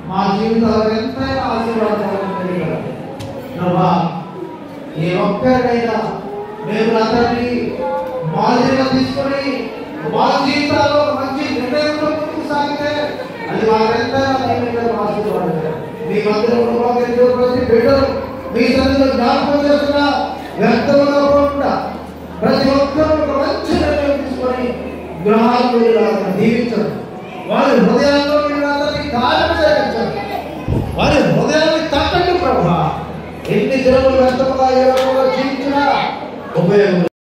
మా జీవితాలు ఎంతైనా ఆశీర్వాదాలు ప్రభా ఏ ఒక్కరికైనా మేము అతన్ని మాదిరిగా తీసుకొని మా జీవితాల్లో మంచి నిర్ణయంలో ముందుకు సాగితే అది మాకెంతైనా దీవెనగా ఆశీర్వాదం మీ మందిరంలో మాకు ప్రతి బిడ్డలు మీ సన్నిధిలో జ్ఞాపకం చేస్తున్న వ్యక్తంగా పోకుండా ప్రతి ఒక్కరూ ఒక మంచి నిర్ణయం తీసుకొని గ్రహాలు దీవించండి వారి హృదయాల్లో మీరు అతన్ని కార్యం చేయించండి వారి హృదయాన్ని తట్టండి ప్రభా ఎన్ని దినములు వ్యర్థముగా ఏ రకంగా జీవించినా ఉపయోగం